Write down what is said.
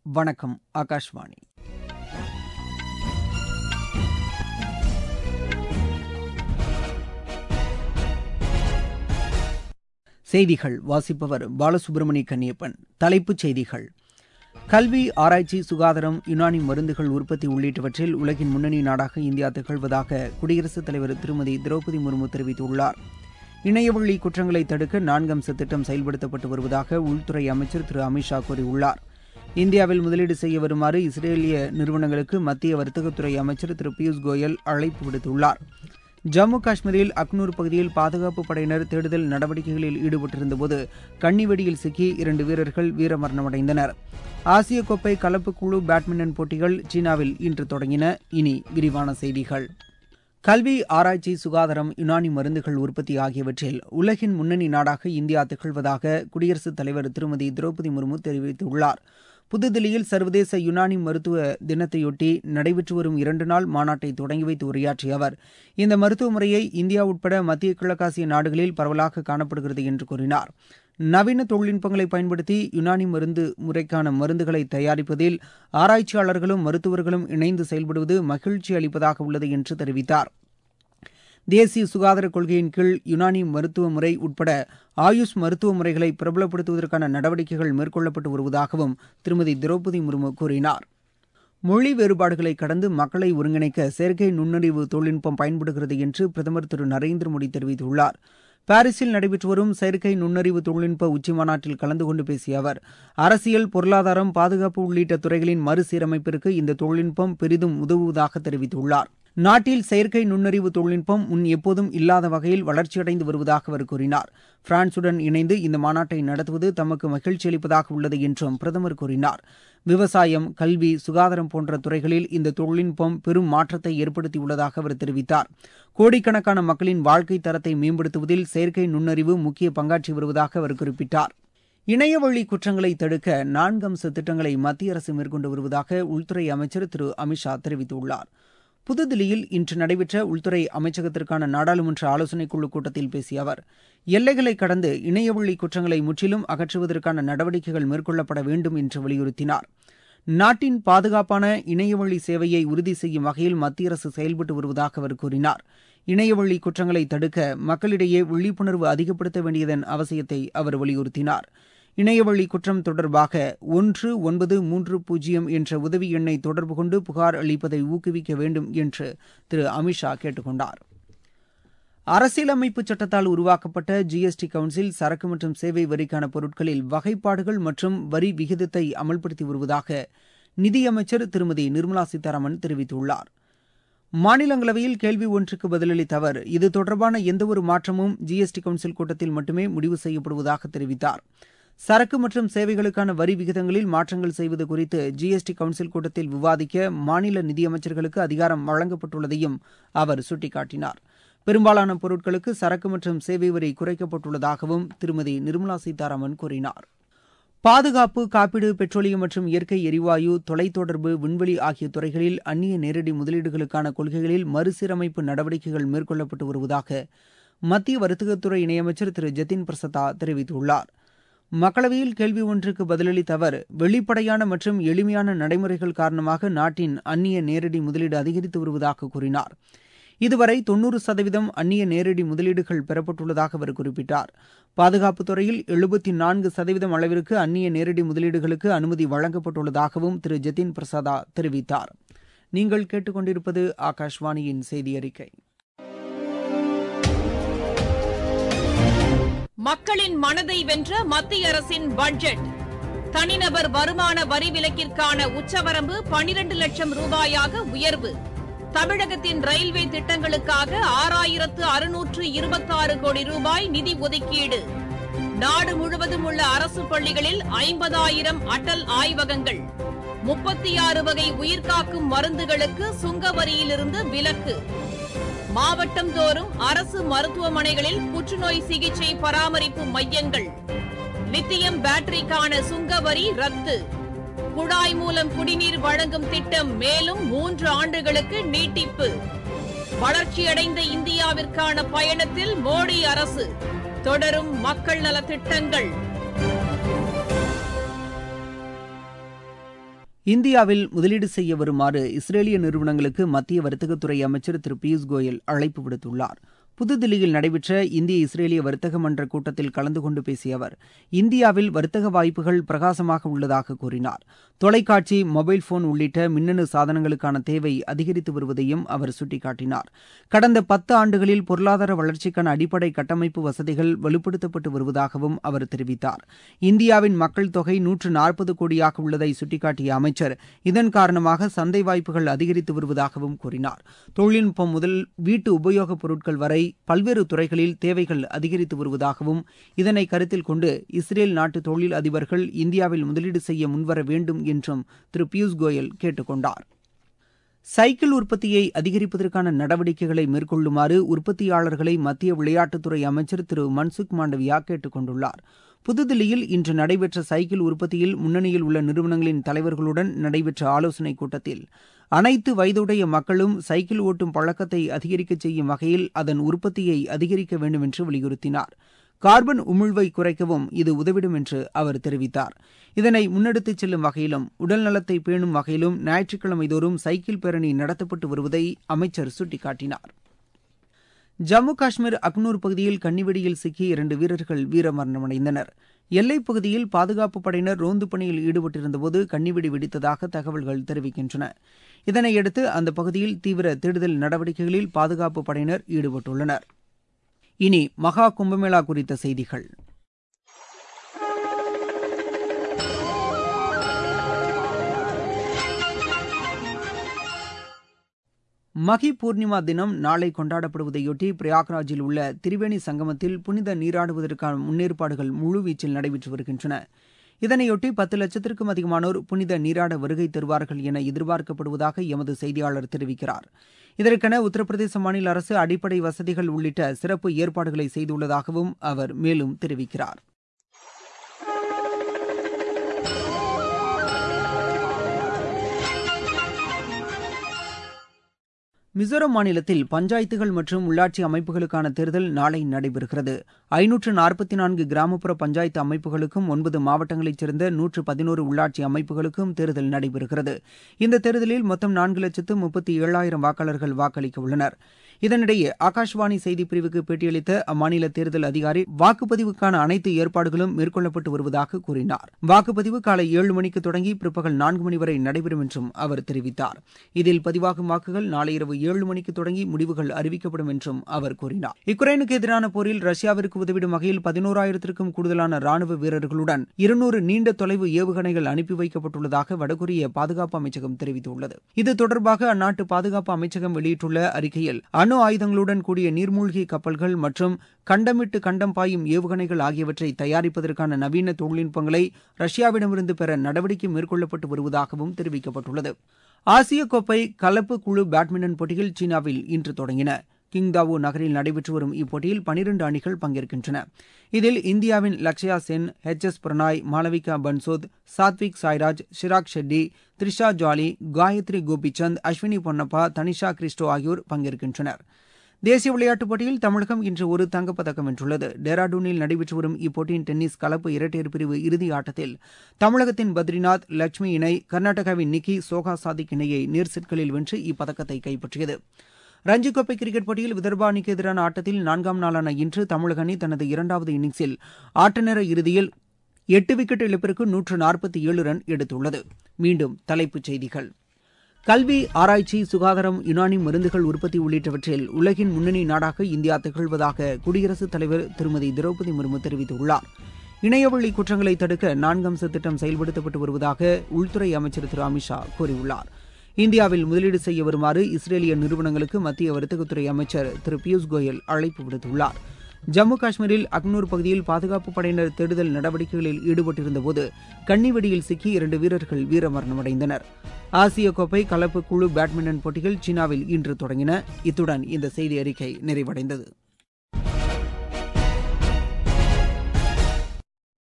வணக்கம் ஆகாஷ்வாணி செய்திகள் வாசிப்பவர் பாலசுப்ரமணிய கன்னியப்பன் தலைப்புச் செய்திகள் கல்வி ஆராய்ச்சி சுகாதாரம் யுனானி மருந்துகள் உற்பத்தி உள்ளிட்டவற்றில் உலகின் முன்னணி நாடாக இந்தியா திகழ்வதாக குடியரசுத் தலைவர் திருமதி திரௌபதி முர்மு தெரிவித்துள்ளார் இணையவழி குற்றங்களை தடுக்க நான்கு அம்ச திட்டம் செயல்படுத்தப்பட்டு வருவதாக உள்துறை அமைச்சர் திரு அமித்ஷா கூறியுள்ளார் இந்தியாவில் முதலீடு செய்ய வருமாறு இஸ்ரேலிய நிறுவனங்களுக்கு மத்திய வர்த்தகத்துறை அமைச்சர் திரு பியூஷ் கோயல் அழைப்பு விடுத்துள்ளார் ஜம்மு காஷ்மீரில் அக்னூர் பகுதியில் பாதுகாப்பு படையினர் தேடுதல் நடவடிக்கைகளில் ஈடுபட்டிருந்தபோது கன்னிவெடியில் சிக்கி இரண்டு வீரர்கள் வீரமரணமடைந்தனர் ஆசிய கோப்பை கலப்பு குழு பேட்மிண்டன் போட்டிகள் சீனாவில் இன்று தொடங்கின இனி விரிவான செய்திகள் கல்வி ஆராய்ச்சி சுகாதாரம் யுனானி மருந்துகள் உற்பத்தி ஆகியவற்றில் உலகின் முன்னணி நாடாக இந்தியா திகழ்வதாக குடியரசுத் தலைவர் திருமதி திரௌபதி முர்மு தெரிவித்துள்ளார் புதுதில்லியில் சர்வதேச யுனானி மருத்துவ தினத்தையொட்டி நடைபெற்று வரும் இரண்டு நாள் மாநாட்டை தொடங்கி வைத்து உரையாற்றிய அவர் இந்த மருத்துவ முறையை இந்தியா உட்பட மத்திய கிழக்காசிய நாடுகளில் பரவலாக காணப்படுகிறது என்று கூறினார் நவீன தொழில்நுட்பங்களை பயன்படுத்தி யுனானி மருந்து முறைக்கான மருந்துகளை தயாரிப்பதில் ஆராய்ச்சியாளர்களும் மருத்துவர்களும் இணைந்து செயல்படுவது மகிழ்ச்சி அளிப்பதாக உள்ளது என்று தெரிவித்தார் தேசிய சுகாதார கொள்கையின் கீழ் யுனானி மருத்துவ முறை உட்பட ஆயுஷ் மருத்துவ முறைகளை பிரபலப்படுத்துவதற்கான நடவடிக்கைகள் மேற்கொள்ளப்பட்டு வருவதாகவும் திருமதி திரௌபதி முர்மு கூறினார் மொழி வேறுபாடுகளை கடந்து மக்களை ஒருங்கிணைக்க செயற்கை நுண்ணறிவு தொழில்நுட்பம் பயன்படுகிறது என்று பிரதமர் திரு நரேந்திர மோடி தெரிவித்துள்ளார் பாரிஸில் நடைபெற்று வரும் செயற்கை நுண்ணறிவு தொழில்நுட்ப உச்சிமாநாட்டில் கலந்து கொண்டு பேசிய அவர் அரசியல் பொருளாதாரம் பாதுகாப்பு உள்ளிட்ட துறைகளின் மறுசீரமைப்பிற்கு இந்த தொழில்நுட்பம் பெரிதும் உதவுவதாக தெரிவித்துள்ளார் நாட்டில் செயற்கை நுண்ணறிவு தொழில்நுட்பம் முன் எப்போதும் இல்லாத வகையில் வளர்ச்சியடைந்து வருவதாக அவர் கூறினார் பிரான்சுடன் இணைந்து இந்த மாநாட்டை நடத்துவது தமக்கு மகிழ்ச்சி அளிப்பதாக உள்ளது என்றும் பிரதமர் கூறினார் விவசாயம் கல்வி சுகாதாரம் போன்ற துறைகளில் இந்த தொழில்நுட்பம் பெரும் மாற்றத்தை ஏற்படுத்தியுள்ளதாக அவர் தெரிவித்தார் கோடிக்கணக்கான மக்களின் வாழ்க்கை தரத்தை மேம்படுத்துவதில் செயற்கை நுண்ணறிவு முக்கிய பங்காற்றி வருவதாக அவர் குறிப்பிட்டார் இணையவழி குற்றங்களை தடுக்க நான்கு அம்ச திட்டங்களை மத்திய அரசு மேற்கொண்டு வருவதாக உள்துறை அமைச்சர் திரு அமித்ஷா தெரிவித்துள்ளார் புதுதில்லியில் இன்று நடைபெற்ற உள்துறை அமைச்சகத்திற்கான நாடாளுமன்ற ஆலோசனைக் குழு கூட்டத்தில் பேசிய அவர் எல்லைகளை கடந்து இணையவழி குற்றங்களை முற்றிலும் அகற்றுவதற்கான நடவடிக்கைகள் மேற்கொள்ளப்பட வேண்டும் என்று வலியுறுத்தினார் நாட்டின் பாதுகாப்பான இணையவழி சேவையை உறுதி செய்யும் வகையில் மத்திய அரசு செயல்பட்டு வருவதாக அவர் கூறினார் இணையவழி குற்றங்களை தடுக்க மக்களிடையே விழிப்புணர்வு அதிகப்படுத்த வேண்டியதன் அவசியத்தை அவர் வலியுறுத்தினார் இணையவழி குற்றம் தொடர்பாக ஒன்று ஒன்பது மூன்று பூஜ்ஜியம் என்ற உதவி எண்ணை தொடர்பு கொண்டு புகார் அளிப்பதை ஊக்குவிக்க வேண்டும் என்று திரு அமித்ஷா கேட்டுக் கொண்டார் அரசியலமைப்பு சட்டத்தால் உருவாக்கப்பட்ட ஜிஎஸ்டி கவுன்சில் சரக்கு மற்றும் சேவை வரிக்கான பொருட்களில் வகைப்பாடுகள் மற்றும் வரி விகிதத்தை அமல்படுத்தி வருவதாக நிதியமைச்சர் திருமதி நிர்மலா சீதாராமன் தெரிவித்துள்ளார் மாநிலங்களவையில் கேள்வி ஒன்றுக்கு பதிலளித்த அவர் இது தொடர்பான எந்தவொரு மாற்றமும் ஜிஎஸ்டி கவுன்சில் கூட்டத்தில் மட்டுமே முடிவு செய்யப்படுவதாக தெரிவித்தார் சரக்கு மற்றும் சேவைகளுக்கான வரி விகிதங்களில் மாற்றங்கள் செய்வது குறித்து ஜிஎஸ்டி கவுன்சில் கூட்டத்தில் விவாதிக்க மாநில நிதியமைச்சர்களுக்கு அதிகாரம் வழங்கப்பட்டுள்ளதையும் அவர் சுட்டிக்காட்டினார் பெரும்பாலான பொருட்களுக்கு சரக்கு மற்றும் சேவை வரி குறைக்கப்பட்டுள்ளதாகவும் திருமதி நிர்மலா சீதாராமன் கூறினார் பாதுகாப்பு காப்பீடு பெட்ரோலியம் மற்றும் இயற்கை எரிவாயு தொலைத்தொடர்பு விண்வெளி ஆகிய துறைகளில் அந்நிய நேரடி முதலீடுகளுக்கான கொள்கைகளில் மறுசீரமைப்பு நடவடிக்கைகள் மேற்கொள்ளப்பட்டு வருவதாக மத்திய வர்த்தகத்துறை இணையமைச்சர் திரு ஜதின் பிரசதா தெரிவித்துள்ளார் மக்களவையில் கேள்வி ஒன்றுக்கு பதிலளித்த அவர் வெளிப்படையான மற்றும் எளிமையான நடைமுறைகள் காரணமாக நாட்டின் அந்நிய நேரடி முதலீடு அதிகரித்து வருவதாக கூறினார் இதுவரை தொன்னூறு சதவீதம் அந்நிய நேரடி முதலீடுகள் பெறப்பட்டுள்ளதாக அவர் குறிப்பிட்டார் பாதுகாப்புத் துறையில் எழுபத்தி நான்கு சதவீதம் அளவிற்கு அந்நிய நேரடி முதலீடுகளுக்கு அனுமதி வழங்கப்பட்டுள்ளதாகவும் திரு ஜதின் பிரசாதா தெரிவித்தார் நீங்கள் கேட்டுக்கொண்டிருப்பது ஆகாஷ்வாணியின் செய்தி அறிக்கை மக்களின் மனதை வென்ற மத்திய அரசின் பட்ஜெட் தனிநபர் வருமான வரி விலக்கிற்கான உச்சவரம்பு பனிரண்டு லட்சம் ரூபாயாக உயர்வு தமிழகத்தின் ரயில்வே திட்டங்களுக்காக ஆறாயிரத்து அறுநூற்று இருபத்தாறு கோடி ரூபாய் நிதி ஒதுக்கீடு நாடு முழுவதும் உள்ள அரசு பள்ளிகளில் ஐம்பதாயிரம் அடல் ஆய்வகங்கள் முப்பத்தி ஆறு வகை உயிர்காக்கும் மருந்துகளுக்கு சுங்க வரியிலிருந்து விலக்கு மாவட்டம் தோறும் அரசு மருத்துவமனைகளில் புற்றுநோய் சிகிச்சை பராமரிப்பு மையங்கள் லித்தியம் பேட்டரிக்கான சுங்க வரி ரத்து குழாய் மூலம் குடிநீர் வழங்கும் திட்டம் மேலும் மூன்று ஆண்டுகளுக்கு நீட்டிப்பு வளர்ச்சியடைந்த இந்தியாவிற்கான பயணத்தில் மோடி அரசு தொடரும் மக்கள் நலத் திட்டங்கள் இந்தியாவில் முதலீடு செய்ய வருமாறு இஸ்ரேலிய நிறுவனங்களுக்கு மத்திய வர்த்தகத்துறை அமைச்சர் திரு பியூஷ் கோயல் அழைப்பு விடுத்துள்ளார் புதுதில்லியில் நடைபெற்ற இந்திய இஸ்ரேலிய வர்த்தக மன்ற கூட்டத்தில் கலந்து கொண்டு பேசிய அவர் இந்தியாவில் வர்த்தக வாய்ப்புகள் பிரகாசமாக உள்ளதாக கூறினார் தொலைக்காட்சி மொபைல் போன் உள்ளிட்ட மின்னணு சாதனங்களுக்கான தேவை அதிகரித்து வருவதையும் அவர் சுட்டிக்காட்டினார் கடந்த பத்து ஆண்டுகளில் பொருளாதார வளர்ச்சிக்கான அடிப்படை கட்டமைப்பு வசதிகள் வலுப்படுத்தப்பட்டு வருவதாகவும் அவர் தெரிவித்தார் இந்தியாவின் மக்கள் தொகை நூற்று நாற்பது கோடியாக உள்ளதை சுட்டிக்காட்டிய அமைச்சர் இதன் காரணமாக சந்தை வாய்ப்புகள் அதிகரித்து வருவதாகவும் கூறினார் தொழில்நுட்பம் முதல் வீட்டு உபயோகப் பொருட்கள் வரை பல்வேறு துறைகளில் தேவைகள் அதிகரித்து வருவதாகவும் இதனை கருத்தில் கொண்டு இஸ்ரேல் நாட்டு தொழில் அதிபர்கள் இந்தியாவில் முதலீடு செய்ய முன்வர வேண்டும் என்றும் திரு பியூஷ் கோயல் கேட்டுக் கொண்டார் சைக்கிள் உற்பத்தியை அதிகரிப்பதற்கான நடவடிக்கைகளை மேற்கொள்ளுமாறு உற்பத்தியாளர்களை மத்திய விளையாட்டுத்துறை அமைச்சர் திரு மன்சுக் மாண்டவியா கேட்டுக் கொண்டுள்ளார் புதுதில்லியில் இன்று நடைபெற்ற சைக்கிள் உற்பத்தியில் முன்னணியில் உள்ள நிறுவனங்களின் தலைவர்களுடன் நடைபெற்ற ஆலோசனைக் கூட்டத்தில் அனைத்து வயதுடைய மக்களும் சைக்கிள் ஓட்டும் பழக்கத்தை அதிகரிக்க செய்யும் வகையில் அதன் உற்பத்தியை அதிகரிக்க வேண்டும் என்று வலியுறுத்தினார் கார்பன் உமிழ்வை குறைக்கவும் இது உதவிடும் என்று அவர் தெரிவித்தார் இதனை முன்னெடுத்துச் செல்லும் வகையிலும் உடல் நலத்தை பேணும் வகையிலும் ஞாயிற்றுக்கிழமை தோறும் சைக்கிள் பேரணி நடத்தப்பட்டு வருவதை அமைச்சர் சுட்டிக்காட்டினார் ஜம்மு காஷ்மீர் அக்னூர் பகுதியில் கன்னிவெடியில் சிக்கி இரண்டு வீரர்கள் வீரமரணமடைந்தனர் எல்லைப் பகுதியில் பாதுகாப்பு படையினர் ரோந்து பணியில் ஈடுபட்டிருந்தபோது கன்னிவெடி வெடித்ததாக தகவல்கள் தெரிவிக்கின்றன இதனையடுத்து அந்த பகுதியில் தீவிர தேடுதல் நடவடிக்கைகளில் பாதுகாப்பு படையினர் ஈடுபட்டுள்ளனர் இனி மகா கும்பமேளா குறித்த செய்திகள் மகி பூர்ணிமா தினம் நாளை கொண்டாடப்படுவதையொட்டி பிரயாக்ராஜில் உள்ள திரிவேணி சங்கமத்தில் புனித நீராடுவதற்கான முன்னேற்பாடுகள் முழுவீச்சில் நடைபெற்று வருகின்றன இதனையொட்டி பத்து லட்சத்திற்கும் அதிகமானோர் புனித நீராட வருகை தருவார்கள் என எதிர்பார்க்கப்படுவதாக எமது செய்தியாளர் தெரிவிக்கிறார் இதற்கென உத்தரப்பிரதேச மாநில அரசு அடிப்படை வசதிகள் உள்ளிட்ட சிறப்பு ஏற்பாடுகளை செய்துள்ளதாகவும் அவர் மேலும் தெரிவிக்கிறார் மிசோரம் மாநிலத்தில் பஞ்சாயத்துகள் மற்றும் உள்ளாட்சி அமைப்புகளுக்கான தேர்தல் நாளை நடைபெறுகிறது ஐநூற்று நாற்பத்தி நான்கு கிராமப்புற பஞ்சாயத்து அமைப்புகளுக்கும் ஒன்பது மாவட்டங்களைச் சேர்ந்த நூற்று பதினோரு உள்ளாட்சி அமைப்புகளுக்கும் தேர்தல் நடைபெறுகிறது இந்த தேர்தலில் மொத்தம் நான்கு லட்சத்து முப்பத்தி ஏழாயிரம் வாக்காளர்கள் வாக்களிக்க உள்ளனர் இதனிடையே ஆகாஷ்வாணி செய்திப்பிரிவுக்கு பேட்டியளித்த அம்மாநில தேர்தல் அதிகாரி வாக்குப்பதிவுக்கான அனைத்து ஏற்பாடுகளும் மேற்கொள்ளப்பட்டு வருவதாக கூறினார் வாக்குப்பதிவு காலை ஏழு மணிக்கு தொடங்கி பிற்பகல் நான்கு மணி வரை நடைபெறும் என்றும் அவர் தெரிவித்தார் இதில் பதிவாகும் வாக்குகள் நாளை இரவு ஏழு மணிக்கு தொடங்கி முடிவுகள் அறிவிக்கப்படும் என்றும் அவர் கூறினார் யுக்ரைனுக்கு எதிரான போரில் ரஷ்யாவிற்கு உதவிடும் வகையில் பதினோராயிரத்திற்கும் கூடுதலான ராணுவ வீரர்களுடன் இருநூறு நீண்ட தொலைவு ஏவுகணைகள் அனுப்பி வைக்கப்பட்டுள்ளதாக வடகொரிய பாதுகாப்பு அமைச்சகம் தெரிவித்துள்ளது இது தொடர்பாக அந்நாட்டு பாதுகாப்பு அமைச்சகம் வெளியிட்டுள்ள அறிக்கையில் அணு ஆயுதங்களுடன் கூடிய நீர்மூழ்கி கப்பல்கள் மற்றும் கண்டமிட்டு கண்டம் பாயும் ஏவுகணைகள் ஆகியவற்றை தயாரிப்பதற்கான நவீன தொழில்நுட்பங்களை ரஷ்யாவிடமிருந்து பெற நடவடிக்கை மேற்கொள்ளப்பட்டு வருவதாகவும் தெரிவிக்கப்பட்டுள்ளது ஆசிய கோப்பை கலப்பு குழு பேட்மிண்டன் போட்டிகள் சீனாவில் இன்று தொடங்கின கிங்தாவோ நகரில் நடைபெற்று வரும் இப்போட்டியில் பனிரண்டு அணிகள் பங்கேற்கின்றன இதில் இந்தியாவின் லக்ஷயா சென் ஹெச் எஸ் பிரணாய் மாளவிகா பன்சோத் சாத்விக் சாய்ராஜ் ஷிராக் ஷெட்டி த்ரிஷா ஜாலி காயத்ரி கோபிச்சந்த் அஸ்வினி பொன்னப்பா தனிஷா கிறிஸ்டோ ஆகியோர் பங்கேற்கின்றனர் தேசிய விளையாட்டுப் போட்டியில் தமிழகம் இன்று ஒரு தங்கப்பதக்கம் வென்றுள்ளது டேராடூனில் நடைபெற்று வரும் இப்போட்டியின் டென்னிஸ் கலப்பு இரட்டையர் பிரிவு இறுதி ஆட்டத்தில் தமிழகத்தின் பத்ரிநாத் லட்சுமி இணை கர்நாடகாவின் நிக்கி சோகா சாதிக் இணையை நேர் செட்களில் வென்று இப்பதக்கத்தை கைப்பற்றியது ரஞ்சி கோப்பை கிரிக்கெட் போட்டியில் விதர்பா அணிக்கு எதிரான ஆட்டத்தில் நான்காம் நாளான இன்று தமிழக அணி தனது இரண்டாவது இன்னிங்ஸில் ஆட்டநேர இறுதியில் எட்டு விக்கெட் இழப்பிற்கு நூற்று நாற்பத்தி ஏழு ரன் எடுத்துள்ளது மீண்டும் தலைப்புச் செய்திகள் கல்வி ஆராய்ச்சி சுகாதாரம் யுனானி மருந்துகள் உற்பத்தி உள்ளிட்டவற்றில் உலகின் முன்னணி நாடாக இந்தியா திகழ்வதாக குடியரசுத் தலைவர் திருமதி திரௌபதி முர்மு தெரிவித்துள்ளார் இணையவழி குற்றங்களை தடுக்க நான்கம்ச திட்டம் செயல்படுத்தப்பட்டு வருவதாக உள்துறை அமைச்சர் திரு அமித்ஷா கூறியுள்ளார் இந்தியாவில் முதலீடு செய்ய வருமாறு இஸ்ரேலிய நிறுவனங்களுக்கு மத்திய வர்த்தகத்துறை அமைச்சர் திரு பியூஷ் கோயல் அழைப்பு விடுத்துள்ளார் ஜம்மு காஷ்மீரில் அக்னூர் பகுதியில் பாதுகாப்பு படையினர் தேடுதல் நடவடிக்கைகளில் ஈடுபட்டிருந்தபோது கன்னிவெடியில் சிக்கி இரண்டு வீரர்கள் வீரமரணமடைந்தனர் ஆசிய கோப்பை கலப்பு குழு பேட்மிண்டன் போட்டிகள் சீனாவில் இன்று தொடங்கின இத்துடன் இந்த செய்தி அறிக்கை நிறைவடைந்தது